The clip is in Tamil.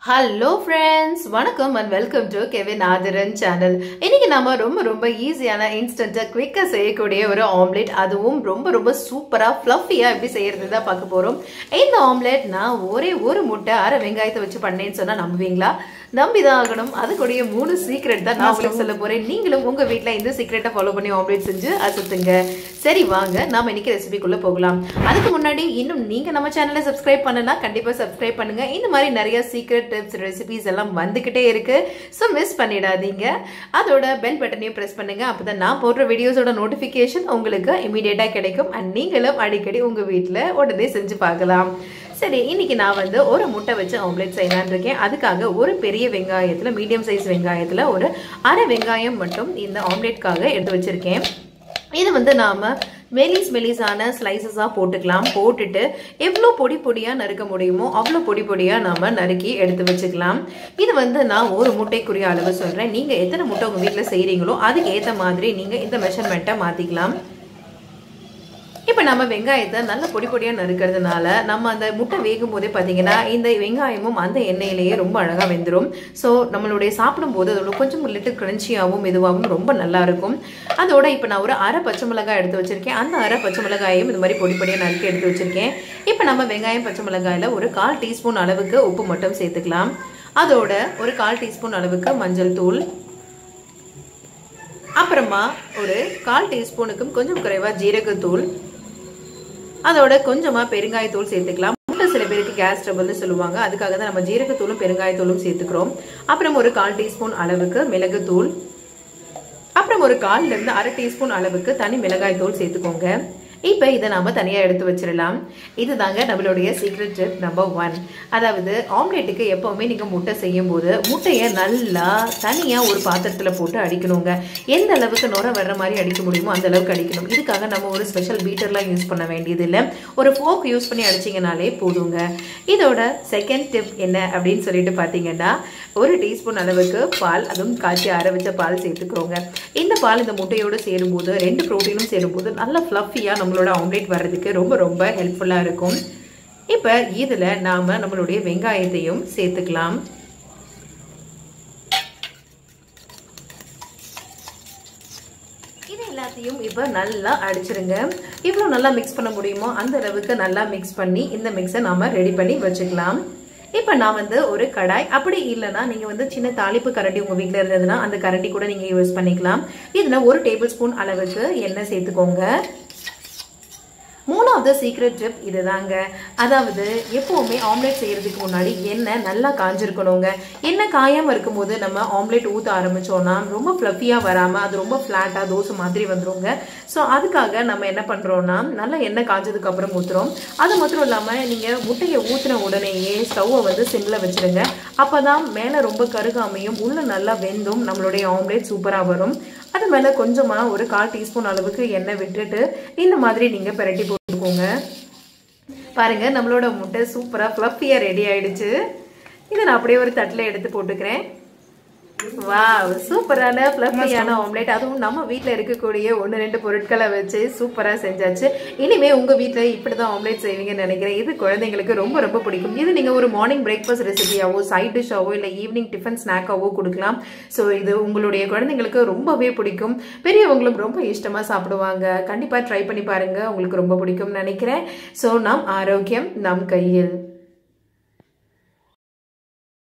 ஹலோ ஃப்ரெண்ட்ஸ் வணக்கம் and welcome to Kevin Aadhiran channel இன்னைக்கு நாம ரொம்ப ரொம்ப ஈஸியான இன்ஸ்டன்ட்டாக குவிக்காக செய்யக்கூடிய ஒரு ஆம்லெட் அதுவும் ரொம்ப ரொம்ப சூப்பராக ஃப்ளஃபியாக எப்படி செய்யறது தான் பார்க்க போகிறோம் இந்த ஆம்லெட் நான் ஒரே ஒரு முட்டை அரை வெங்காயத்தை வச்சு பண்ணேன்னு சொன்னால் நம்புவீங்களா நம்பி தான் ஆகணும் அதுக்குடைய மூணு சீக்ரெட் தான் நான் உங்களுக்கு சொல்ல போகிறேன் நீங்களும் உங்கள் வீட்டில் இந்த சீக்ரெட்டை ஃபாலோ பண்ணி ஆம்லெட் செஞ்சு அசத்துங்க சரி வாங்க நாம இன்னைக்கு ரெசிபிக்குள்ளே போகலாம் அதுக்கு முன்னாடி இன்னும் நீங்கள் நம்ம சேனலை சப்ஸ்கிரைப் பண்ணனா கண்டிப்பாக சப்ஸ்கிரைப் பண்ணுங்க இந்த மாதிரி நிறைய சீக்ரெட் டிப்ஸ் ரெசிபிஸ் எல்லாம் வந்துக்கிட்டே இருக்கு ஸோ மிஸ் பண்ணிடாதீங்க அதோட பெல் பட்டனையும் ப்ரெஸ் பண்ணுங்க அப்பதான் நான் போடுற வீடியோஸோட நோட்டிஃபிகேஷன் உங்களுக்கு இமீடியட்டாக கிடைக்கும் அண்ட் நீங்களும் அடிக்கடி உங்கள் வீட்டில் உடனே செஞ்சு பார்க்கலாம் சரி இன்னைக்கு நான் வந்து ஒரு முட்டை வச்சு ஆம்லெட் செய்யலான்னு இருக்கேன் அதுக்காக ஒரு பெரிய வெங்காயத்தில் மீடியம் சைஸ் வெங்காயத்தில் ஒரு அரை வெங்காயம் மட்டும் இந்த ஆம்லெட்காக எடுத்து வச்சிருக்கேன் இது வந்து நாம் மெலிஸ் மெலிஸான ஸ்லைசஸாக போட்டுக்கலாம் போட்டுட்டு எவ்வளோ பொடி பொடியாக நறுக்க முடியுமோ அவ்வளோ பொடி பொடியாக நாம் நறுக்கி எடுத்து வச்சுக்கலாம் இது வந்து நான் ஒரு முட்டைக்குரிய அளவு சொல்கிறேன் நீங்கள் எத்தனை முட்டை உங்கள் வீட்டில் செய்கிறீங்களோ அதுக்கு ஏற்ற மாதிரி நீங்கள் இந்த மெஷர்மெண்ட்டை மாற்றிக்கலாம் இப்போ நம்ம வெங்காயத்தை நல்ல பொடி பொடியாக நறுக்கிறதுனால நம்ம அந்த முட்டை வேகும் போதே பார்த்தீங்கன்னா இந்த வெங்காயமும் அந்த எண்ணெயிலேயே ரொம்ப அழகாக வெந்துடும் ஸோ நம்மளுடைய சாப்பிடும்போது அதோட கொஞ்சம் லிட்டில் கிரன்ச்சியாகவும் இதுவாகவும் ரொம்ப நல்லா இருக்கும் அதோட இப்போ நான் ஒரு அரை பச்சை மிளகாய் எடுத்து வச்சிருக்கேன் அந்த அரை பச்சை மிளகாயும் இது மாதிரி பொடி பொடியாக நறுக்கி எடுத்து வச்சிருக்கேன் இப்போ நம்ம வெங்காயம் பச்சை மிளகாயில் ஒரு கால் டீஸ்பூன் அளவுக்கு உப்பு மட்டும் சேர்த்துக்கலாம் அதோட ஒரு கால் டீஸ்பூன் அளவுக்கு மஞ்சள் தூள் அப்புறமா ஒரு கால் டீஸ்பூனுக்கும் கொஞ்சம் குறைவாக ஜீரகத்தூள் அதோட கொஞ்சமாக பெருங்காயத்தூள் சேர்த்துக்கலாம் முட்டை சில பேருக்கு கேஸ் ட்ரபிள்னு சொல்லுவாங்க அதுக்காக தான் நம்ம ஜீரகத்தூளும் பெருங்காயத்தூளும் சேர்த்துக்கிறோம் அப்புறம் ஒரு கால் டீஸ்பூன் அளவுக்கு மிளகுத்தூள் அப்புறம் ஒரு கால்ல இருந்து அரை டீஸ்பூன் அளவுக்கு தனி மிளகாய் தூள் சேர்த்துக்கோங்க இப்போ இதை நாம தனியாக எடுத்து வச்சிடலாம் இதுதாங்க நம்மளுடைய சீக்ரெட் டிப் நம்பர் ஒன் அதாவது ஆம்லேட்டுக்கு எப்போவுமே நீங்கள் முட்டை செய்யும் போது முட்டையை நல்லா தனியாக ஒரு பாத்திரத்தில் போட்டு அடிக்கணுங்க எந்த அளவுக்கு நுர வர்ற மாதிரி அடிக்க முடியுமோ அந்த அளவுக்கு அடிக்கணும் இதுக்காக நம்ம ஒரு ஸ்பெஷல் பீட்டர்லாம் யூஸ் பண்ண வேண்டியதில்லை ஒரு ஃபோக் யூஸ் பண்ணி அடிச்சிங்கனாலே போதுங்க இதோட செகண்ட் டிப் என்ன அப்படின்னு சொல்லிட்டு பார்த்தீங்கன்னா ஒரு டீஸ்பூன் அளவுக்கு பால் அதுவும் காய்ச்சி ஆற வச்ச பால் சேர்த்துக்கோங்க இந்த பால் இந்த முட்டையோடு சேரும்போது ரெண்டு ப்ரோட்டீனும் சேரும்போது நல்லா ஃப்ளஃபியாக நம்மளோட ஆம்லேட் வர்றதுக்கு ரொம்ப ரொம்ப ஹெல்ப்ஃபுல்லாக இருக்கும் இப்போ இதில் நாம் நம்மளுடைய வெங்காயத்தையும் சேர்த்துக்கலாம் இது எல்லாத்தையும் இப்போ நல்லா அடிச்சிருங்க இவ்வளோ நல்லா மிக்ஸ் பண்ண முடியுமோ அந்த அளவுக்கு நல்லா மிக்ஸ் பண்ணி இந்த மிக்ஸை நாம் ரெடி பண்ணி வச்சுக்கலாம் இப்போ நான் வந்து ஒரு கடாய் அப்படி இல்லைன்னா நீங்கள் வந்து சின்ன தாளிப்பு கரண்டி உங்கள் வீட்டில் இருந்ததுன்னா அந்த கரண்டி கூட நீங்கள் யூஸ் பண்ணிக்கலாம் இதில் ஒரு டேபிள் ஸ்பூன் அளவுக்கு எண்ணெய் சேர்த்துக்கோங்க மூணாவது சீக்ரெட் டிப் இதுதாங்க அதாவது எப்போவுமே ஆம்லேட் செய்கிறதுக்கு முன்னாடி எண்ணெய் நல்லா காஞ்சிருக்கணுங்க எண்ணெய் காயாமல் இருக்கும்போது நம்ம ஆம்லேட் ஊற்ற ஆரம்பித்தோன்னா ரொம்ப ஃப்ளஃபியாக வராமல் அது ரொம்ப ஃப்ளாட்டாக தோசை மாதிரி வந்துருங்க ஸோ அதுக்காக நம்ம என்ன பண்ணுறோன்னா நல்லா எண்ணெய் காஞ்சதுக்கப்புறம் ஊற்றுறோம் அது மாத்திரம் இல்லாமல் நீங்கள் முட்டையை ஊற்றின உடனேயே ஸ்டவ்வை வந்து சிம்மில் வச்சுருங்க அப்போ தான் மேலே ரொம்ப கருகாமையும் உள்ளே நல்லா வெந்தும் நம்மளுடைய ஆம்லேட் சூப்பராக வரும் அது மேலே கொஞ்சமாக ஒரு கால் டீஸ்பூன் அளவுக்கு எண்ணெய் விட்டுட்டு இந்த மாதிரி நீங்கள் பிரட்டி போட்டுக்கோங்க பாருங்கள் நம்மளோட முட்டை சூப்பராக ஃப்ளஃபியாக ரெடி ஆயிடுச்சு இதை நான் அப்படியே ஒரு தட்டில் எடுத்து போட்டுக்கிறேன் வா சூப்பரான ஃப்ளஃபியான ஆம்லேட் அதுவும் நம்ம வீட்டில் இருக்கக்கூடிய ஒன்று ரெண்டு பொருட்களை வச்சு சூப்பராக செஞ்சாச்சு இனிமே உங்கள் வீட்டில் இப்படி தான் ஆம்லேட் செய்வீங்கன்னு நினைக்கிறேன் இது குழந்தைங்களுக்கு ரொம்ப ரொம்ப பிடிக்கும் இது நீங்கள் ஒரு மார்னிங் பிரேக்ஃபாஸ்ட் ரெசிபியாவோ சைட் டிஷ்ஷாவோ இல்லை ஈவினிங் டிஃபன் ஸ்நாக்காவோ கொடுக்கலாம் ஸோ இது உங்களுடைய குழந்தைங்களுக்கு ரொம்பவே பிடிக்கும் பெரியவங்களும் ரொம்ப இஷ்டமாக சாப்பிடுவாங்க கண்டிப்பாக ட்ரை பண்ணி பாருங்கள் உங்களுக்கு ரொம்ப பிடிக்கும்னு நினைக்கிறேன் ஸோ நம் ஆரோக்கியம் நம் கையில்